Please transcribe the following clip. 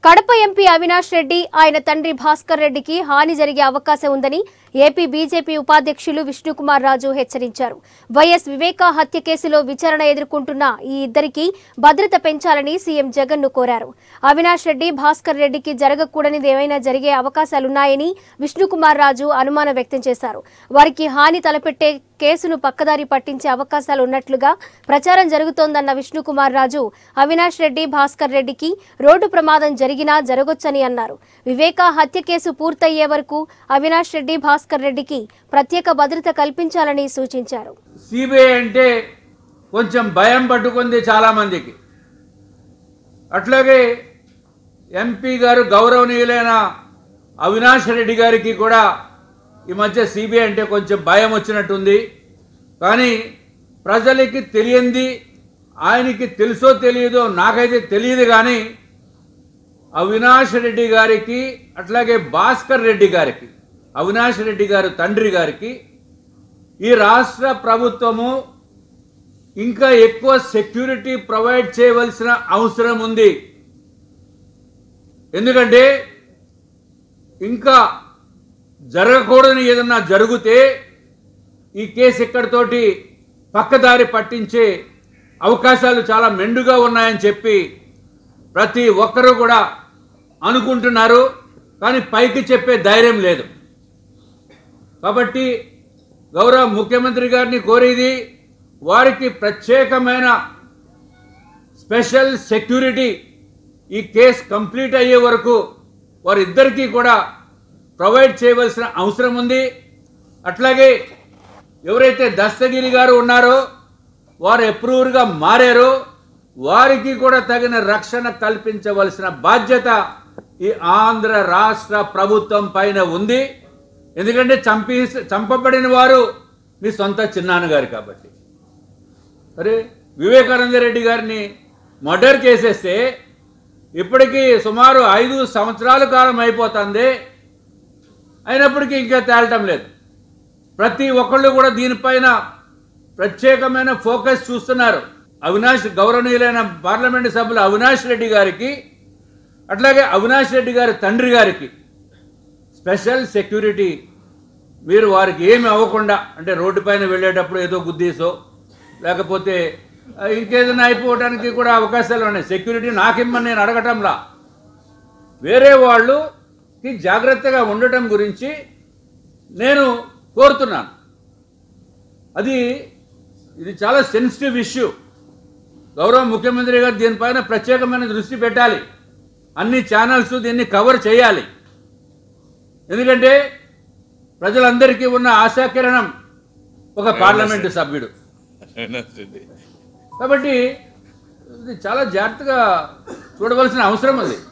Kadapa MP Avinash Reddy ఆయన తండ్రి భాస్కర్ రెడ్డికి హాని జరిగే అవకాశం ఉందని ఏపీ బీజేపీ ఉపాధ్యక్షులు విష్ణుకుమార్ రాజు హెచ్చరించారు వైఎస్ వివేకా హత్య కేసులో విచారణ ఎదుర్కొంటున్న ఈ ఇద్దరికి భద్రత పెంచాలని సీఎం జగన్ ను కోరారు అవినాష్ రెడ్డి భాస్కర్ రెడ్డికి జరగకూడనిది ఏమైనా జరిగే అవకాశాలున్నాయని విష్ణుకుమార్ రాజు అనుమానం వ్యక్తం చేశారు వారికి హాని తలపెట్టే కేసును పక్కదారి పట్టించే అవకాశాలు ఉన్నట్లుగా ప్రచారం జరుగుతోందన్న విష్ణుకుమార్ రాజు అవినాష్ రెడ్డి భాస్కర్ రెడ్డికి రోడ్డు ప్రమాదం జరిగినా జరగొచ్చని అన్నారు వివేకా హత్య కేసు పూర్తయ్యే వరకు అవినాష్ రెడ్డి భాస్కర్ రెడ్డికి ప్రత్యేక భద్రత కల్పించాలని సూచించారు సిబిఐ అంటే కొంచెం భయం పట్టుకుంది చాలామందికి అట్లాగే ఎంపీ గారు గౌరవనీయులైన అవినాష్ రెడ్డి గారికి కూడా ఈ మధ్య సిబిఐ అంటే కొంచెం భయం వచ్చినట్టుంది కానీ ప్రజలకి తెలియంది ఆయనకి తెలుసో తెలియదో నాకైతే తెలియదు కానీ అవినాష్ రెడ్డి గారికి అట్లాగే భాస్కర్ రెడ్డి గారికి అవినాష్ రెడ్డి గారు తండ్రి గారికి ఈ రాష్ట్ర ప్రభుత్వము ఇంకా ఎక్కువ సెక్యూరిటీ ప్రొవైడ్ చేయవలసిన అవసరం ఉంది ఎందుకంటే ఇంకా జరగకూడని ఏదన్నా జరిగితే ఈ కేసు ఇక్కడితోటి పక్కదారి పట్టించే అవకాశాలు చాలా మెండుగా ఉన్నాయని చెప్పి ప్రతి ఒక్కరూ కూడా అనుకుంటున్నారు కానీ పైకి చెప్పే ధైర్యం లేదు కాబట్టి గౌరవ ముఖ్యమంత్రి గారిని కోరేది వారికి ప్రత్యేకమైన స్పెషల్ సెక్యూరిటీ ఈ కేసు కంప్లీట్ అయ్యే వరకు వారిద్దరికీ కూడా ప్రొవైడ్ చేయవలసిన అవసరం ఉంది అట్లాగే ఎవరైతే దస్తగిరి గారు ఉన్నారో వారు అప్రూవర్గా మారారో వారికి కూడా తగిన రక్షణ కల్పించవలసిన బాధ్యత ఈ ఆంధ్ర రాష్ట్ర ప్రభుత్వం పైన ఉంది ఎందుకంటే చంపి చంపబడిన వారు మీ సొంత చిన్నాన్నగారు కాబట్టి అరే వివేకానంద రెడ్డి గారిని మర్డర్ చేసేస్తే ఇప్పటికీ సుమారు ఐదు సంవత్సరాల కాలం అయిపోతుంది అయినప్పటికీ ఇంకా తేలటం లేదు ప్రతి ఒక్కళ్ళు కూడా దీనిపైన ప్రత్యేకమైన ఫోకస్ చూస్తున్నారు అవినాష్ గౌరవనీయులైన పార్లమెంటు సభ్యులు అవినాష్ రెడ్డి గారికి అట్లాగే అవినాష్ రెడ్డి గారి తండ్రి గారికి స్పెషల్ సెక్యూరిటీ మీరు వారికి ఏమి అవ్వకుండా అంటే రోడ్డు పైన వెళ్ళేటప్పుడు ఏదో గుద్దీసో లేకపోతే ఆ, ఇంకేదైనా అయిపోవడానికి కూడా అవకాశాలు ఉన్నాయి సెక్యూరిటీ నాకిమ్మని నేను అడగటంలా వేరే వాళ్ళుకి జాగ్రత్తగా ఉండటం గురించి నేను కోరుతున్నాను అది ఇది చాలా సెన్సిటివ్ ఇష్యూ గౌరవ ముఖ్యమంత్రి గారు దీనిపైన ప్రత్యేకమైన దృష్టి పెట్టాలి అన్ని ఛానల్స్ దీన్ని కవర్ చేయాలి ఎందుకంటే ప్రజలందరికీ ఉన్న ఆశాకిరణం ఒక పార్లమెంటు సభ్యుడు కాబట్టి ఇది చాలా జాగ్రత్తగా చూడవలసిన అవసరం ఉంది